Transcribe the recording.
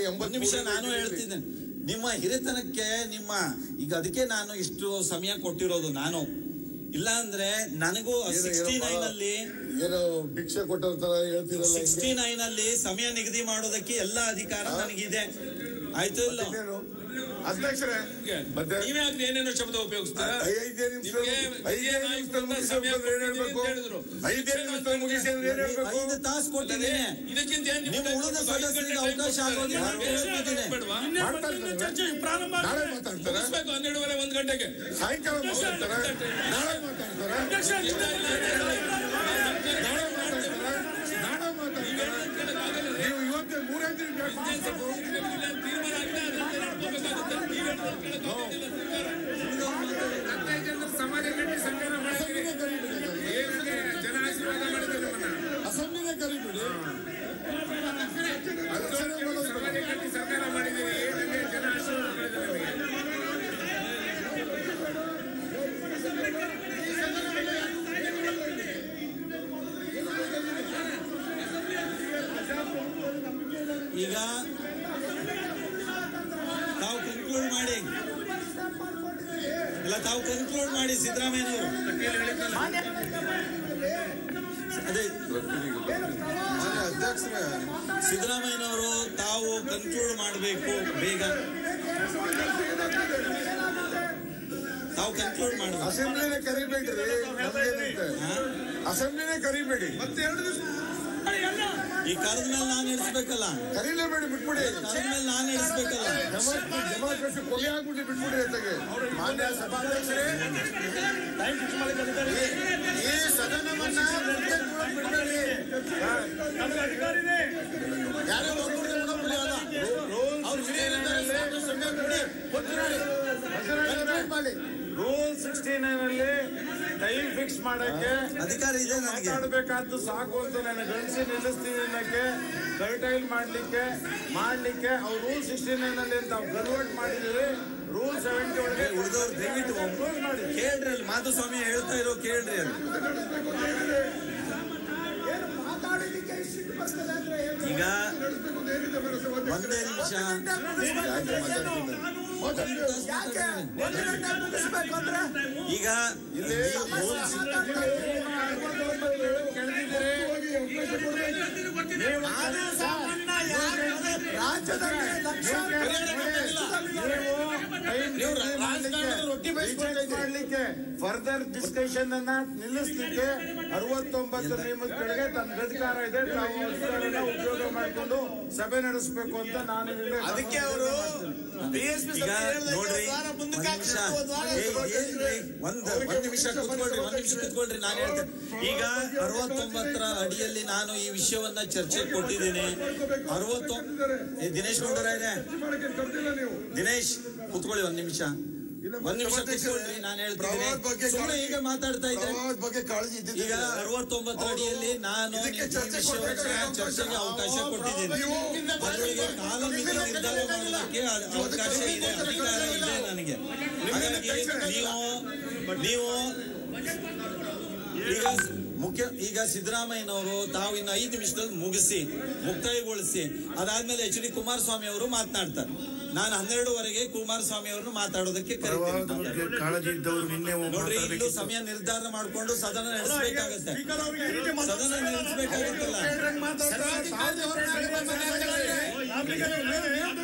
ಎಂಬತ್ತು ಒಂದ್ ನಿಮಿಷ ನಾನು ಹೇಳ್ತಿದ್ದೇನೆ ನಿಮ್ಮ ಹಿರಿತನಕ್ಕೆ ನಿಮ್ಮ ಈಗ ಅದಕ್ಕೆ ನಾನು ಇಷ್ಟು ಸಮಯ ಕೊಟ್ಟಿರೋದು ನಾನು ಇಲ್ಲ ಅಂದ್ರೆ ನನಗೂ ಸಿಕ್ಸ್ಟಿ ನೈನ್ ಅಲ್ಲಿ ಏನೋ ಭಿಕ್ಷೆ ಕೊಟ್ಟರ ತರ ಹೇಳ್ತಿರಲ್ಲ ಸಿಕ್ಸ್ಟಿ ನೈನ್ ಅಲ್ಲಿ ಸಮಯ ನಿಗದಿ ಮಾಡೋದಕ್ಕೆ ಎಲ್ಲ ಅಧಿಕಾರ ನನಗಿದೆ ಆಯ್ತು ಇಲ್ಲ ಇನ್ನೇನು? ಅಧ್ಯಕ್ಷರೇ ಮತ್ತೆ ನೀವ್ಯಾಕೆ ಏನೇನೋ ಶಬ್ದ ಉಪಯೋಗಿಸ್ತೀರಾ ಐದೇ ನಿಮಿಷ ನಿಮ್ಗೆ ಐದೇ ನಿಮಿಷದಲ್ಲಿ ಮುಗಿಸಿ ಅಂದ್ರೆ ಏನ್ ಹೇಳ್ಬೇಕು ಹೇಳಿದ್ರು. ಐದೇ ನಿಮಿಷದಲ್ಲಿ ಮುಗಿಸಿ ಅಂದ್ರೆ ಏನ್ ಹೇಳ್ಬೇಕು ಐದು ತಾಸು ಕೊಟ್ಟಿದ್ದೀನಿ ಇದಕ್ಕಿಂತ ಏನ್ ನಿಮ್ಮ ಉಳಿದ ಸದಸ್ಯರಿಗೆ ಅವಕಾಶ ಆಗೋದಿಲ್ಲ ಅಂತ ಹೇಳ್ತಿದ್ದೀನಿ ಬೇಡವಾ? ಮಾಡ್ತಾ ಇರ್ತಾರೆ. ಚರ್ಚೆ ಪ್ರಾರಂಭ ನಾಳೆ ಮಾತಾಡ್ತಾರೆ ಮುಗಿಸ್ಬೇಕು ಹನ್ನೆರಡುವರೆ ಒಂದ್ ಗಂಟೆಗೆ ಸಾಯಂಕಾಲ ಮಾತಾಡ್ತಾರೆ ನಾಳೆ ಮಾತಾಡ್ತಾರೆ ಅಧ್ಯಕ್ಷ ನಾಳೆ ಮಾತಾಡ್ತಾರೆ ನಾಳೆ ಮಾತಾಡ್ತಾರೆ ನೀವು ಇವತ್ತೇ ಮೂರೇ ದಿನ ಬೇಕು. ತೀರ್ಮಾನ ಆಗಿದೆ ಅದಕ್ಕೆ ನಡ್ಕೋಬೇಕಾಗುತ್ತೆ. ನೀವ್ ಹೇಳ್ಕೊಂಡು ಕೇಳಕ್ಕಾಗುತ್ತೆ. ಸಮಾಜ ಕಟ್ಟಿ ಸಂಘ ಮಾಡಿದ್ರಿ ಅಸೆಂಬ್ಲಿನೇ ಕರಿಬೇಡಿ ಏನಕ್ಕೆ ಜನ ಆಶೀರ್ವಾದ ಮಾಡಿದ್ರು ನಮ್ಮನ್ನ ಅಸೆಂಬ್ಲಿನೇ ಕರಿಬೇಡಿ ಅಧ್ಯಕ್ಷರೇ ಮಾಡೋದು ಸಮಾಜ ಕಟ್ಟಿ ಸರ್ಕಾರ ಮಾಡಿದ್ದೀವಿ ಏನಕ್ಕೆ ಜನ ಆಶೀರ್ವಾದ ಮಾಡಿದ್ರು ನಮಗೆ ಈಗ ತಾವು ಕನ್ಕ್ಲೂಡ್ ಮಾಡಿ ಇಲ್ಲ ತಾವು ಕನ್ಕ್ಲೂಡ್ ಮಾಡಿ ಸಿದ್ದರಾಮಯ್ಯನವರು ಅದೇ ಅಧ್ಯಕ್ಷರೇ ಸಿದ್ದರಾಮಯ್ಯನವರು ತಾವು ಕನ್ಕ್ಲೂಡ್ ಮಾಡಬೇಕು ಬೇಗ ತಾವು ಕನ್ಕ್ಲೂಡ್ ಮಾಡಬೇಕು ಅಸೆಂಬ್ಲಿನೇ ಕರಿಬೇಡ್ರಿ ನಮ್ಗೇನಂತೆ ಅಸೆಂಬ್ಲಿನೇ ಕರಿಬೇಡಿ ಈ ಕರೆದ ಮೇಲೆ ನಾನು ನಡೆಸ್ಬೇಕಲ್ಲ ಕರೀಲೇಬೇಡಿ ಬಿಟ್ಬಿಡಿ ಕರೆದ ಮೇಲೆ ನಾನು ನಡೆಸ್ಬೇಕಲ್ಲ ಡೆಮಾಕ್ರಸಿ ಕೊಲೆ ಆಗ್ಬಿಟ್ಟು ಬಿಟ್ಬಿಡಿ ಜೊತೆಗೆ ಮಾನ್ಯ ಸಭಾಧ್ಯಕ್ಷರೇ ಈ ಸದನವನ್ನ ಬಿಡ್ಬೇಡಿ ಯಾರೇ ಒಬ್ಬರಿಗೆ ಬಿಡೋದಿಲ್ಲ ಅಲ್ಲ. ಅವ್ರು ಹಿರಿಯರಿದ್ದಾರೆ, ಸಮಯ ಕೊಡಿ. ಕೂತ್ಕೊಳ್ಳಿ. Conclude ಮಾಡಿ ರೂಲ್ ಸಿಕ್ಸ್ಟಿ ನೈನ್ ಅಲ್ಲಿ ಟೈಮ್ ಫಿಕ್ಸ್ ಮಾಡಕ್ಕೆ ಅಧಿಕಾರ ಇದೆ ನನಗೆ ಮಾತಾಡ್ಬೇಕಾದ್ದು ಸಾಕು ಅಂತ ನಾನು ಗಣಿಸಿ ನಿಲ್ಲಿಸ್ತೀನಿ ಅನ್ನಕ್ಕೆ ಕರ್ಟೈಲ್ ಮಾಡ್ಲಿಕ್ಕೆ ಮಾಡ್ಲಿಕ್ಕೆ ಅವ್ರು ರೂಲ್ ಸಿಕ್ಸ್ಟಿ ನೈನ್ ಅಲ್ಲಿ ತಾವು ಕನ್ವರ್ಟ್ ಮಾಡಿದ್ರಿ ರೂಲ್ ಸೆವೆಂಟಿ ಒಳಗೆ ಉಳಿದವ್ರು ದಯವಿಟ್ಟು Close ಮಾಡಿ ಕೇಳ್ರಿ ಅಲ್ಲಿ ಮಾಧುಸ್ವಾಮಿ ಹೇಳ್ತಾ ಇರೋ ಕೇಳ್ರಿ ಅಲ್ಲಿ ಈಗ ಒಂದೇ ನಿಮಿಷ ಈಗ ಇಲ್ಲಿ rules- ಮಾಡ್ಲಿಕ್ಕೆ ಫರ್ದರ್ ಡಿಸ್ಕಷನ್ ಅನ್ನ ನಿಲ್ಲಿಸ್ಲಿಕ್ಕೆ ಅರವತ್ತೊಂಬತ್ತು ನಿಯಮದ ಕೆಳಗೆ ತನ್ನ ಅಧಿಕಾರ ಇದೆ ತಾವು ಅಧಿಕಾರನ ಉಪಯೋಗ ಮಾಡಿಕೊಂಡು ಸಭೆ ನಡೆಸಬೇಕು ಅಂತ ನಾನು ನಿಮಗೆ ಅದಕ್ಕೆ ಅವರು ಈಗ ನೋಡ್ರಿ ಒಂದ್ ನಿಮಿಷ ಏ, ಏನ್ರಿ? ಒಂದ್ ಒಂದ್ ನಿಮಿಷ ಕುತ್ಕೊಳ್ರಿ ಒಂದ್ ನಿಮಿಷ ಕುತ್ಕೊಳ್ರಿ ನಾನು ಹೇಳ್ತೇನೆ ಈಗ ಅರವತ್ತೊಂಬತ್ತರ ಅಡಿಯಲ್ಲಿ ನಾನು ಈ ವಿಷಯವನ್ನ ಚರ್ಚೆ ಕೊಟ್ಟಿದ್ದೀನಿ ಅರವತ್ತೊ ಏ, ದಿನೇಶ್ ಗುಂಡೂರಾಯ್ರೆ ದಿನೇಶ್ ಕುತ್ಕೊಳ್ಳಿ ಒಂದ್ ನಿಮಿಷ ಒಂದ್ ನಿಮಿಷ ಕುತ್ಕೊಳ್ರಿ ನಾನು ಹೇಳ್ತೀನಿ ಸುಮ್ಮನೆ ಈಗ ಮಾತಾಡ್ತಾ ಇದ್ದೆ ಪ್ರವಾಹದ ಬಗ್ಗೆ ಕಾಳಜಿ ಈಗ ಇದ್ದಿದ್ದಿಲ್ಲ ಅರವತ್ತೊಂಬತ್ತು ಅಡಿಯಲ್ಲಿ ನಾನು ಇದಕ್ಕೆ ಈ ಚರ್ಚೆ ವಿಷಯವನ್ನ ಕೊಡ್ಬೇಕಾದ್ರೆ ಚರ್ಚೆಗೆ ಅವಕಾಶ ಕೊಟ್ಟಿದ್ದೀನಿ ಅದರೊಳಗೆ ಕಾಲಮಿತಿ ನಿರ್ಧಾರ ಮಾಡೋದಕ್ಕೆ ಅ- ಅವಕಾಶ ಇದೆ ಅಧಿಕಾರ ಇದೆ ನನಗೆ ಹಾಗಾಗಿ ನೀವು ನೀವು ಈಗ ಮುಖ್ಯ ಈಗ ಸಿದ್ದರಾಮಯ್ಯನವರು ತಾವು ಇನ್ನು ಐದು ನಿಮಿಷದಲ್ಲಿ ಮುಗಿಸಿ ಮುಕ್ತಾಯಗೊಳಿಸಿ ಅದಾದ್ಮೇಲೆ ಎಚ್ ಡಿ ಕುಮಾರಸ್ವಾಮಿ ಅವರು ಮಾತನಾಡ್ತಾರೆ ನಾನು ಹನ್ನೆರಡುವರೆಗೆ ಕುಮಾರಸ್ವಾಮಿ ಅವರನ್ನು ಮಾತಾಡೋದಕ್ಕೆ ಕರೀತೀನಿ ಕಾಳಜಿ ಇದ್ದವರು ನಿನ್ನೆ ನೋಡ್ರಿ ಇಲ್ಲೂ ಸಮಯ ನಿರ್ಧಾರ ಮಾಡಿಕೊಂಡು ಸದನ ನಡೆಸಬೇಕಾಗತ್ತೆ ಸದನ ನಡೆಸಬೇಕಾಗತ್ತಲ್ಲ